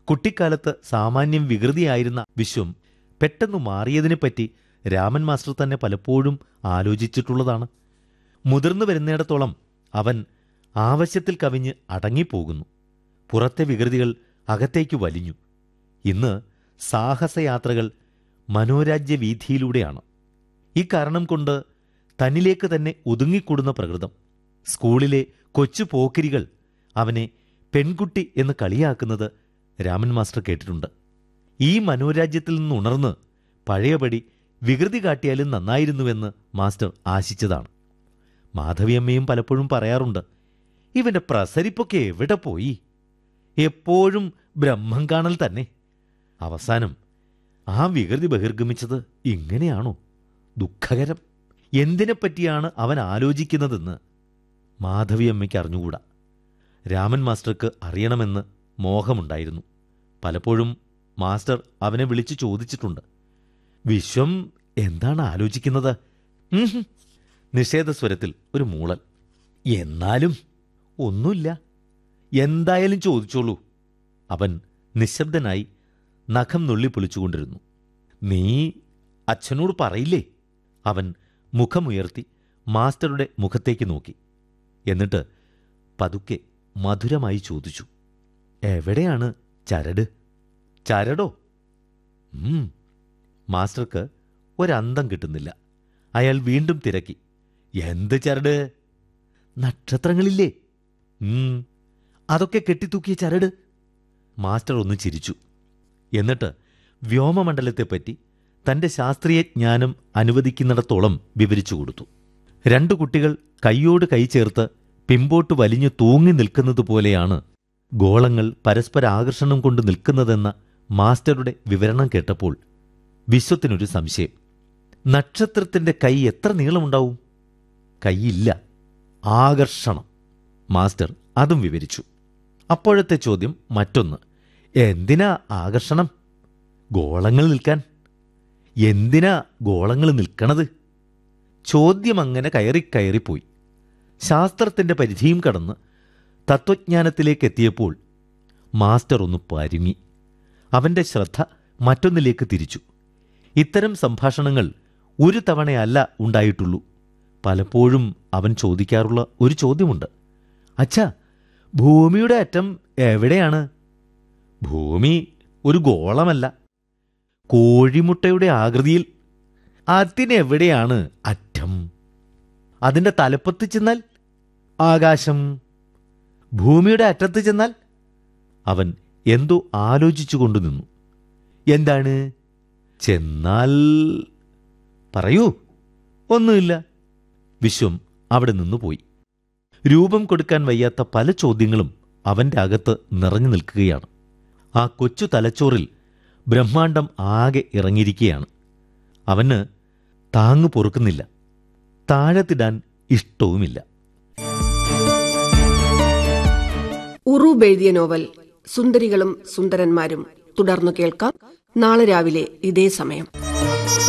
കുട്ടിക്കാലത്ത് സാമാന്യം വികൃതിയായിരുന്ന വിശ്വം പെട്ടെന്ന് മാറിയതിനെപ്പറ്റി രാമൻ മാസ്റ്റർ തന്നെ പലപ്പോഴും ആലോചിച്ചിട്ടുള്ളതാണ് മുതിർന്നു വരുന്നിടത്തോളം അവൻ ആവശ്യത്തിൽ കവിഞ്ഞ് അടങ്ങിപ്പോകുന്നു പുറത്തെ വികൃതികൾ അകത്തേക്ക് വലിഞ്ഞു ഇന്ന് സാഹസയാത്രകൾ മനോരാജ്യ വീഥിയിലൂടെയാണ് ഇക്കാരണം കൊണ്ട് തന്നിലേക്ക് തന്നെ ഒതുങ്ങിക്കൂടുന്ന പ്രകൃതം സ്കൂളിലെ കൊച്ചു പോക്കിരികൾ അവനെ പെൺകുട്ടി എന്ന് കളിയാക്കുന്നത് രാമൻ മാസ്റ്റർ കേട്ടിട്ടുണ്ട് ഈ മനോരാജ്യത്തിൽ നിന്നുണർന്ന് പഴയപടി വികൃതി കാട്ടിയാലും നന്നായിരുന്നുവെന്ന് മാസ്റ്റർ ആശിച്ചതാണ് മാധവിയമ്മയും പലപ്പോഴും പറയാറുണ്ട് ഇവന്റെ പ്രസരിപ്പൊക്കെ എവിടെ പോയി എപ്പോഴും ബ്രഹ്മം കാണൽ തന്നെ അവസാനം ആ വികൃതി ബഹിർഗമിച്ചത് ഇങ്ങനെയാണോ ദുഃഖകരം എന്തിനെപ്പറ്റിയാണ് അവൻ ആലോചിക്കുന്നതെന്ന് മാധവിയമ്മയ്ക്ക് അറിഞ്ഞുകൂടാ രാമൻ മാസ്റ്റർക്ക് അറിയണമെന്ന് മോഹമുണ്ടായിരുന്നു പലപ്പോഴും മാസ്റ്റർ അവനെ വിളിച്ചു ചോദിച്ചിട്ടുണ്ട് വിശ്വം എന്താണ് ആലോചിക്കുന്നത് ഉം ഹും. നിഷേധസ്വരത്തിൽ ഒരു മൂളൽ എന്നാലും ഒന്നുമില്ല എന്തായാലും ചോദിച്ചോളൂ അവൻ നിശബ്ദനായി നഖം നുള്ളി പൊളിച്ചുകൊണ്ടിരുന്നു നീ അച്ഛനോട് പറയില്ലേ അവൻ മുഖമുയർത്തി മാസ്റ്ററുടെ മുഖത്തേക്ക് നോക്കി എന്നിട്ട് പതുക്കെ മധുരമായി ചോദിച്ചു എവിടെയാണ് ചരട് ചരടോ ഉം. മാസ്റ്റർക്ക് ഒരന്തം കിട്ടുന്നില്ല അയാൾ വീണ്ടും തിരക്കി എന്ത് ചരട് നക്ഷത്രങ്ങളില്ലേ ഉം. അതൊക്കെ കെട്ടിത്തൂക്കിയ ചരട് മാസ്റ്റർ ഒന്ന് ചിരിച്ചു എന്നിട്ട് വ്യോമമണ്ഡലത്തെപ്പറ്റി തന്റെ ശാസ്ത്രീയ ജ്ഞാനം അനുവദിക്കുന്നിടത്തോളം വിവരിച്ചു കൊടുത്തു രണ്ടു കുട്ടികൾ കൈയോട് കൈ ചേർത്ത് പിമ്പോട്ട് വലിഞ്ഞു തൂങ്ങി നിൽക്കുന്നതുപോലെയാണ് ഗോളങ്ങൾ പരസ്പര ആകർഷണം കൊണ്ട് നിൽക്കുന്നതെന്ന മാസ്റ്ററുടെ വിവരണം കേട്ടപ്പോൾ വിശ്വത്തിനൊരു സംശയം നക്ഷത്രത്തിന്റെ കൈ എത്ര നീളമുണ്ടാവും കൈയില്ല ആകർഷണം മാസ്റ്റർ അതും വിവരിച്ചു അപ്പോഴത്തെ ചോദ്യം മറ്റൊന്ന് എന്തിനാ ആകർഷണം ഗോളങ്ങൾ നിൽക്കാൻ എന്തിനാ ഗോളങ്ങൾ നിൽക്കണത് ചോദ്യം അങ്ങനെ കയറി കയറിപ്പോയി ശാസ്ത്രത്തിന്റെ പരിധിയും കടന്ന് തത്വജ്ഞാനത്തിലേക്ക് എത്തിയപ്പോൾ മാസ്റ്റർ ഒന്ന് പരുങ്ങി അവന്റെ ശ്രദ്ധ മറ്റൊന്നിലേക്ക് തിരിച്ചു ഇത്തരം സംഭാഷണങ്ങൾ ഒരു തവണയല്ല ഉണ്ടായിട്ടുള്ളൂ പലപ്പോഴും അവൻ ചോദിക്കാറുള്ള ഒരു ചോദ്യമുണ്ട് അച്ഛാ ഭൂമിയുടെ അറ്റം എവിടെയാണ് ഭൂമി ഒരു ഗോളമല്ല കോഴിമുട്ടയുടെ ആകൃതിയിൽ അതിനെവിടെയാണ് അറ്റം അതിന്റെ തലപ്പത്ത് ചെന്നാൽ ആകാശം ഭൂമിയുടെ അറ്റത്ത് ചെന്നാൽ അവൻ എന്തോ ആലോചിച്ചുകൊണ്ടു നിന്നു എന്താണ് ചെന്നാൽ പറയൂ ഒന്നുമില്ല വിശ്വം അവിടെ നിന്നു പോയി രൂപം കൊടുക്കാൻ വയ്യാത്ത പല ചോദ്യങ്ങളും അവന്റെ അകത്ത് നിറഞ്ഞു നിൽക്കുകയാണ് ആ കൊച്ചു തലച്ചോറിൽ ബ്രഹ്മാണ്ടം ആകെ ഇറങ്ങിയിരിക്കുകയാണ് അവന് താങ്ങു പൊറുക്കുന്നില്ല താഴത്തിടാൻ ഇഷ്ടവുമില്ല ഉറൂബ് എഴുതിയ നോവൽ സുന്ദരികളും സുന്ദരന്മാരും തുടർന്നു കേൾക്കാം നാളെ രാവിലെ ഇതേ സമയം